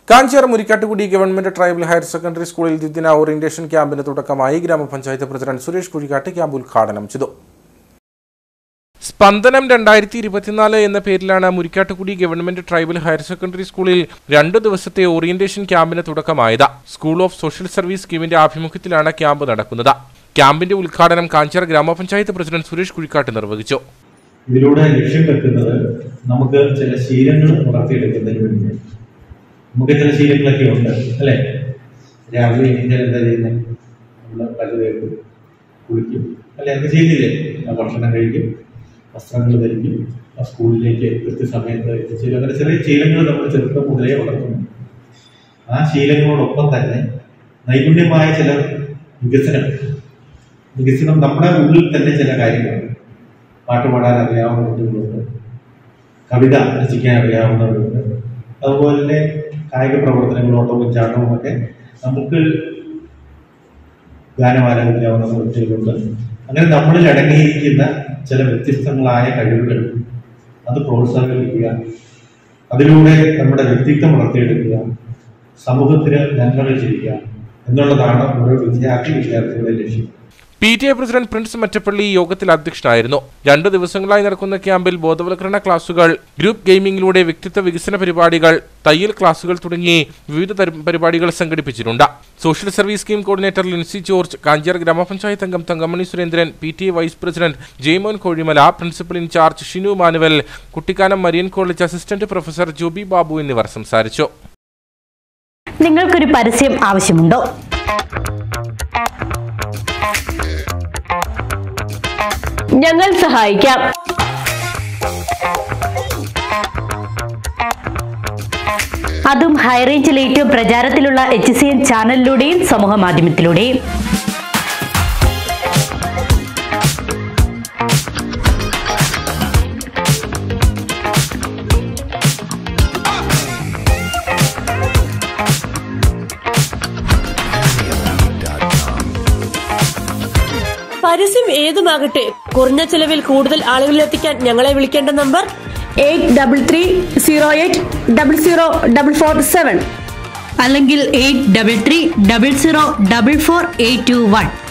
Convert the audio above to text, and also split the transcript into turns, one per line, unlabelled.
Kanchiyar Murikkattukudi government tribal higher secondary സ്കൂളിൽ ദ്വിദിന orientation ക്യാമ്പിന് തുടക്കമായി ഗ്രാമപഞ്ചായത്ത് പ്രസിഡന്റ് സുരേഷ് കുഴിക്കാട്ട് ക്യാമ്പ് ഉദ്ഘാടനം ചെയ്തു സ്പന്ദനം രണ്ടായിരത്തി ഇരുപത്തിനാല് എന്ന പേരിലാണ് Murikkattukudi government tribal higher secondary സ്കൂളിൽ രണ്ടു ദിവസത്തെ ഓറിയന്റേഷൻ ക്യാമ്പിന് തുടക്കമായത് സ്കൂൾ ഓഫ് സോഷ്യൽ സർവീസ് സ്കീമിന്റെ ആഭിമുഖ്യത്തിലാണ് ക്യാമ്പ് നടക്കുന്നത് ക്യാമ്പിന്റെ ഉദ്ഘാടനം കാഞ്ചിയാർ ഗ്രാമപഞ്ചായത്ത് പ്രസിഡന്റ് സുരേഷ് കുഴിക്കാട്ട് നിർവഹിച്ചു
ഇതിലൂടെ ലക്ഷ്യം വെക്കുന്നത് നമുക്ക് ചില ശീലങ്ങൾ വളർത്തിയെടുക്കുന്നതിന് വേണ്ടിയാണ് നമുക്ക് ചില ശീലങ്ങളൊക്കെ ഉണ്ട് അല്ലെ രാവിലെ എണീറ്റാൽ എന്താ ചെയ്യുന്നത് നമ്മൾ പല്ല് തേക്കും കുളിക്കും അല്ലെ എന്ത് ചെയ്യുന്നില്ലേ ആ ഭക്ഷണം കഴിക്കും വസ്ത്രങ്ങൾ ധരിക്കും ആ സ്കൂളിലേക്ക് കൃത്യസമയത്ത് എത്തിച്ചേരും അങ്ങനെ ചെറിയ ശീലങ്ങൾ നമ്മൾ ചെറുപ്പം മുതലേ വളർത്തുന്നു ആ ശീലങ്ങളോടൊപ്പം തന്നെ നൈപുണ്യമായ ചില വികസനം വികസനം നമ്മുടെ ഉള്ളിൽ തന്നെ ചില കാര്യങ്ങളുണ്ട് പാട്ട് പാടാൻ അറിയാവുന്ന കുട്ടികളുണ്ട് കവിത രചിക്കാൻ അറിയാവുന്നവരുണ്ട് അതുപോലെ തന്നെ കായിക പ്രവർത്തനങ്ങളും ഓട്ടവും ചാട്ടവും ഒക്കെ നമുക്ക് ഗാനം ആലപിക്കാവുന്ന കുട്ടികളുണ്ട് അങ്ങനെ നമ്മളിൽ അടങ്ങിയിരിക്കുന്ന ചില വ്യത്യസ്തങ്ങളായ കഴിവുകൾ അത് പ്രോത്സാഹിപ്പിക്കുക അതിലൂടെ നമ്മുടെ വ്യക്തിത്വം വളർത്തിയെടുക്കുക സമൂഹത്തിന് നന്മകൾ ചെയ്യുക എന്നുള്ളതാണ് ഓരോ വിദ്യാർത്ഥി വിദ്യാർത്ഥികളുടെ ലക്ഷ്യം
P T A president Prince Mattappally യോഗത്തിൽ അധ്യക്ഷനായിരുന്നു രണ്ടു ദിവസങ്ങളായി നടക്കുന്ന ക്യാമ്പിൽ ബോധവൽക്കരണ ക്ലാസുകൾ ഗ്രൂപ്പ് ഗെയിമിംഗിലൂടെ വ്യക്തിത്വ വികസന പരിപാടികൾ തയ്യൽ ക്ലാസുകൾ തുടങ്ങി വിവിധ തരം പരിപാടികൾ സംഘടിപ്പിച്ചിട്ടുണ്ട് social service scheme coordinator Lincy George Kanchiyar grama panchayat അംഗം Thankamani Surendran P T A vice president Jaimon Kozhimala principal in charge Shinu Manuel Kuttikkanam Marian college assistant professor Joby Babu എന്നിവർ സംസാരിച്ചു
നിങ്ങൾക്കൊരു പരസ്യം ആവശ്യമുണ്ടോ ഞങ്ങൾ സഹായിക്കാം അതും ഹൈറേഞ്ചിൽ ഏറ്റവും പ്രചാരത്തിലുള്ള എച്ച് സി എൻ ചാനലിലൂടെയും സമൂഹ മാധ്യമത്തിലൂടെയും
പരസ്യം ഏതുമാകട്ടെ കുറഞ്ഞ ചെലവിൽ കൂടുതൽ ആളുകളിലെത്തിക്കാൻ ഞങ്ങളെ വിളിക്കേണ്ട number
eight double three zero eight double zero double four seven
അല്ലെങ്കിൽ eight double three double zero double four eight two one